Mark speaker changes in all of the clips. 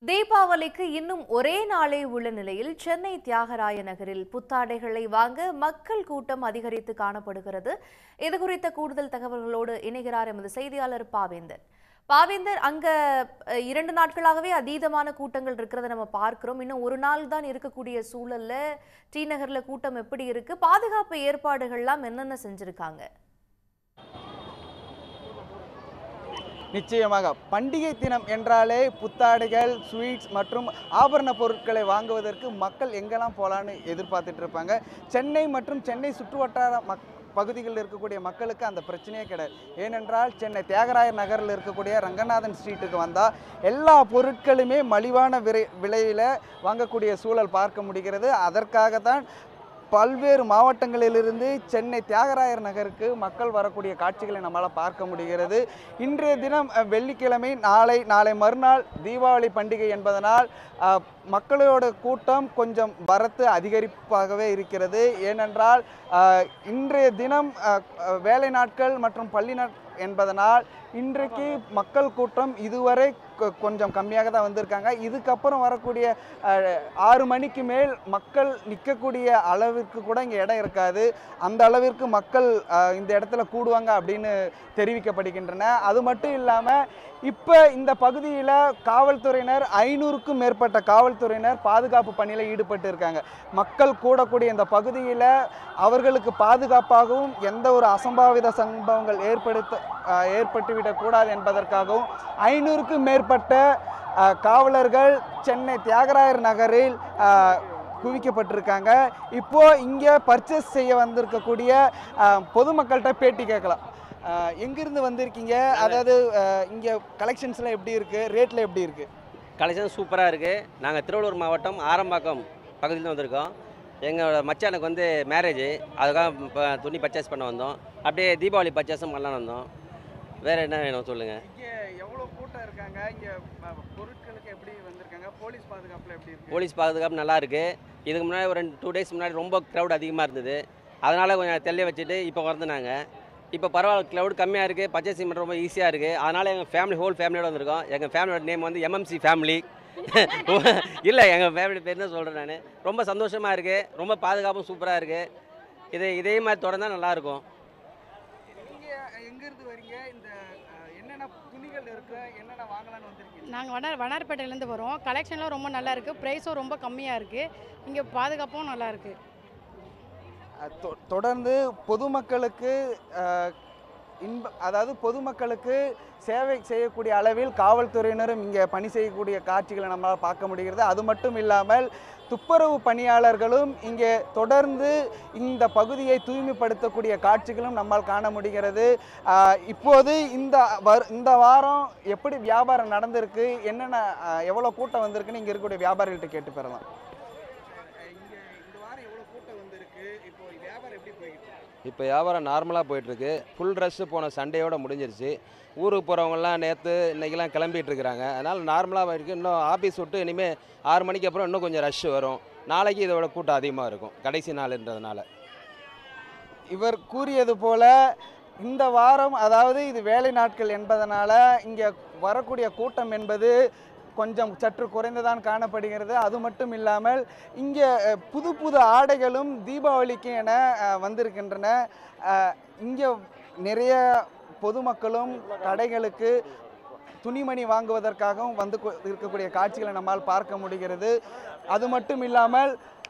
Speaker 1: தீபாவளிக்கு இன்னும் ஒரே நாளே உள்ள நிலையில் சென்னை தியாகராய நகரில் புத்தாடைகளை வாங்க மக்கள் கூட்டம் அதிகரித்து காணப்படுகிறது இது குறித்த கூடுதல் தகவல்களோடு இணைகிறார் எமது செய்தியாளர் பாவேந்தர் பாவேந்தர் அங்க அஹ், இரண்டு நாட்களாகவே அதீதமான கூட்டங்கள் இருக்கிறத நம்ம பார்க்கிறோம் இன்னும் ஒரு நாள் தான் இருக்கக்கூடிய சூழல்ல டி நகர்ல கூட்டம் எப்படி இருக்கு பாதுகாப்பு ஏற்பாடுகள்லாம் என்னென்ன செஞ்சிருக்காங்க
Speaker 2: நிச்சயமாக பண்டிகை தினம் என்றாலே புத்தாடைகள் ஸ்வீட்ஸ் மற்றும் ஆபரண பொருட்களை வாங்குவதற்கு மக்கள் எங்கெல்லாம் போகலான்னு எதிர்பார்த்துட்டு இருப்பாங்க சென்னை மற்றும் சென்னை சுற்றுவட்டார மக் பகுதிகளில் இருக்கக்கூடிய மக்களுக்கு அந்த பிரச்சனையே கிடையாது ஏனென்றால் சென்னை தியாகராயர் நகரில் இருக்கக்கூடிய ரங்கநாதன் ஸ்ட்ரீட்டுக்கு வந்தால் எல்லா பொருட்களுமே மலிவான விலை விலையில் வாங்கக்கூடிய சூழல் பார்க்க முடிகிறது அதற்காக தான் பல்வேறு மாவட்டங்களிலிருந்து சென்னை தியாகராயர் நகருக்கு மக்கள் வரக்கூடிய காட்சிகளை நம்மளால் பார்க்க முடிகிறது இன்றைய தினம் அஹ், வெள்ளிக்கிழமை நாளை நாளை மறுநாள் தீபாவளி பண்டிகை என்பதனால் அஹ், மக்களோட கூட்டம் கொஞ்சம் வரத்து அதிகரிப்பாகவே இருக்கிறது ஏனென்றால் அஹ், இன்றைய தினம் அஹ், அஹ், வேலை நாட்கள் மற்றும் பள்ளி நாட் என்பதனால் இன்றைக்கு மக்கள் கூட்டம் இதுவரை கொ- கொஞ்சம் கம்மியாக தான் வந்திருக்காங்க இதுக்கப்புறம் வரக்கூடிய அஹ், ஆறு மணிக்கு மேல் மக்கள் நிற்கக்கூடிய அளவிற்கு கூட இங்கே இடம் இருக்காது அந்த அளவிற்கு மக்கள் அஹ், இந்த இடத்துல கூடுவாங்க அப்படின்னு தெரிவிக்கப்படுகின்றன அது மட்டும் இல்லாமல் இப்போ இந்த பகுதியில் காவல்துறையினர் ஐநூறுக்கும் மேற்பட்ட காவல்துறையினர் பாதுகாப்பு பணியில் ஈடுபட்டு இருக்காங்க மக்கள் கூடக்கூடிய இந்த பகுதியில் அவர்களுக்கு பாதுகாப்பாகவும் எந்த ஒரு அசம்பாவித சம்பவங்கள் ஏற்படுத்த அஹ், ஏற்பட்டுவிடக்கூடாது என்பதற்காகவும் ஐநூறுக்கும் மேற்பட்ட அஹ், காவலர்கள் சென்னை தியாகராயர் நகரில் அஹ், குவிக்கப்பட்டிருக்காங்க இப்போ இங்கே பர்ச்சேஸ் செய்ய வந்திருக்கக்கூடிய அஹ், பொதுமக்கள்கிட்ட பேட்டி கேட்கலாம் அஹ், எங்கிருந்து வந்திருக்கீங்க அதாவது அஹ், இங்கே கலெக்ஷன்ஸ்லாம் எப்படி இருக்குது ரேட்டில் எப்படி இருக்குது
Speaker 3: கலெக்ஷன் சூப்பராக இருக்குது நாங்கள் திருவள்ளூர் மாவட்டம் ஆரம்பாக்கம் பகுதியில் வந்திருக்கோம் எங்களோட மச்சானுக்கு வந்து மேரேஜ் அதுக்காக இப்போ துணி பர்ச்சேஸ் பண்ண வந்தோம் அப்படியே தீபாவளி பர்ச்சேஸும் பண்ணலான்னு வந்தோம் வேறு என்ன வேணும் சொல்லுங்கள்
Speaker 2: இங்கே எவ்வளோ கூட்டம் இருக்காங்க இங்கே பொருட்களுக்கு எப்படி வந்திருக்காங்க போலீஸ் பாதுகாப்பில் எப்படி இருக்கு
Speaker 3: போலீஸ் பாதுகாப்பு நல்லா இருக்குது இதுக்கு முன்னாடி ஒரு ரெண்டு டூ டேஸ் முன்னாடி ரொம்ப க்ரௌட் அதிகமாக இருந்தது அதனால் கொஞ்சம் தெளிய வச்சுட்டு இப்போ வந்து நாங்கள் இப்போ பரவாயில்ல க்ரௌட் கம்மியாக இருக்குது பர்ச்சேசிங் பண்ணுற ரொம்ப ஈஸியாக இருக்குது அதனால் எங்கள் ஃபேமிலி ஹோல் ஃபேமிலியோட வந்திருக்கோம் எங்கள் ஃபேமிலியோட நேம் வந்து எம்எம்சி ஃபேமிலி இல்லை எங்கள் ஃபேமிலி பேர் தான் சொல்கிறேன் நான் ரொம்ப சந்தோஷமாக இருக்குது ரொம்ப பாதுகாப்பும் சூப்பராக இருக்குது இது இதே மாதிரி தொடர்ந்தா நல்லாயிருக்கும்
Speaker 2: இங்கே எங்கேருந்து வரீங்க இந்த அஹ், என்னென்ன துணிகள் இருக்கு என்னென்ன வாங்கலாம்னு வந்திருக்கீங்க
Speaker 4: நாங்கள் வண்ணார் வண்ணார்பேட்டையிலேருந்து வரோம் கலெக்ஷன்லாம் ரொம்ப நல்லா இருக்குது ப்ரைஸும் ரொம்ப கம்மியாக இருக்குது இங்கே பாதுகாப்பும் நல்லா இருக்குது
Speaker 2: அஹ் தொ- தொடர்ந்து பொதுமக்களுக்கு அஹ், இன்ப அதாவது பொதுமக்களுக்கு சேவை செய்யக்கூடிய அளவில் காவல்துறையினரும் இங்கே பணி செய்யக்கூடிய காட்சிகளை நம்மளால் பார்க்க முடிகிறது அது மட்டும் இல்லாமல் துப்புரவு பணியாளர்களும் இங்கே தொடர்ந்து இந்த பகுதியை தூய்மைப்படுத்தக்கூடிய காட்சிகளும் நம்மால் காண முடிகிறது அஹ், இப்போது இந்த வர் இந்த வாரம் எப்படி வியாபாரம் நடந்திருக்கு என்னென்ன அஹ், எவ்வளோ கூட்டம் வந்திருக்குன்னு இங்கே இருக்கக்கூடிய வியாபாரிகள்கிட்ட கேட்டு பெறலாம் இங்கே இந்த வாரம் எவ்வளோ கூட்டம் வந்திருக்கு இப்போ வியாபாரம் எப்படி போயிட்டு
Speaker 5: இப்போ வியாபாரம் நார்மலாக போயிட்டுருக்கு ஃபுல் ரஷ்ஷு போன சண்டேயோட முடிஞ்சிருச்சு ஊருக்கு போகிறவங்கலாம் நேற்று இன்றைக்கெல்லாம் கிளம்பிட்டு இருக்கிறாங்க அதனால் நார்மலாக இருக்குது இன்னும் ஆஃபீஸ் விட்டு இனிமேல் ஆறு மணிக்கு அப்புறம் இன்னும் கொஞ்சம் ரஷ் வரும் நாளைக்கு இதோட கூட்டம் அதிகமாக இருக்கும் கடைசி நாளுன்றதுனால
Speaker 2: இவர் கூறியது போல இந்த வாரம் அதாவது இது வேலை நாட்கள் என்பதனால இங்கே வரக்கூடிய கூட்டம் என்பது கொஞ்சம் சற்று குறைந்துதான் காணப்படுகிறது அது மட்டும் இல்லாமல் இங்கே அஹ், புது புது ஆடைகளும் தீபாவளிக்கு என அஹ், வந்திருக்கின்றன அஹ், இங்கே நிறைய பொதுமக்களும் கடைகளுக்கு துணிமணி வாங்குவதற்காகவும் வந்து கொ- இருக்கக்கூடிய காட்சிகளை நம்மால் பார்க்க முடிகிறது அது மட்டும் இல்லாமல்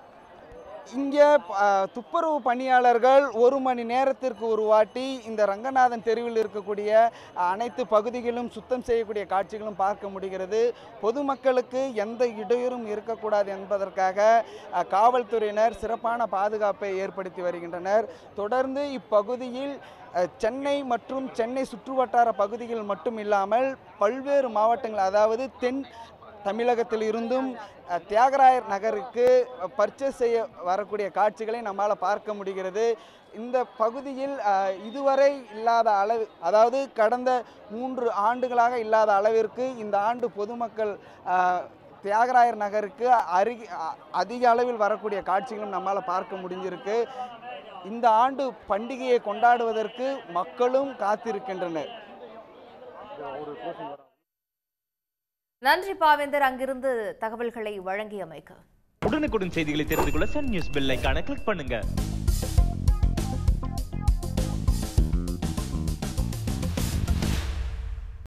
Speaker 2: இங்கே அஹ், துப்புரவு பணியாளர்கள் ஒரு மணி நேரத்திற்கு ஒரு வாட்டி இந்த ரங்கநாதன் தெருவில் இருக்கக்கூடிய அஹ், அனைத்து பகுதிகளும் சுத்தம் செய்யக்கூடிய காட்சிகளும் பார்க்க முடிகிறது பொதுமக்களுக்கு எந்த இடையூறும் இருக்கக்கூடாது என்பதற்காக அஹ், காவல்துறையினர் சிறப்பான பாதுகாப்பை ஏற்படுத்தி வருகின்றனர் தொடர்ந்து இப்பகுதியில் அஹ், சென்னை மற்றும் சென்னை சுற்றுவட்டார பகுதிகள் மட்டும் இல்லாமல் பல்வேறு மாவட்டங்கள் அதாவது தென் தமிழகத்தில் இருந்தும் அஹ், தியாகராயர் நகருக்கு பர்ச்சேஸ் செய்ய வரக்கூடிய காட்சிகளை நம்மால் பார்க்க முடிகிறது இந்த பகுதியில் அஹ், இதுவரை இல்லாத அளவு அதாவது கடந்த மூன்று ஆண்டுகளாக இல்லாத அளவிற்கு இந்த ஆண்டு பொதுமக்கள் அஹ், தியாகராயர் நகருக்கு அருகி அ- அதிக அளவில் வரக்கூடிய காட்சிகளும் நம்மால் பார்க்க முடிஞ்சிருக்கு இந்த ஆண்டு பண்டிகையை கொண்டாடுவதற்கு மக்களும் காத்திருக்கின்றனர்
Speaker 1: நன்றி பாவேந்தர் அங்கிருந்து தகவல்களை வழங்கியமைக்கு
Speaker 6: உடனுக்குடன் செய்திகளை தெரிந்து கொள்ள சன் நியூஸ் பெல் ஐகானை கிளிக் பண்ணுங்க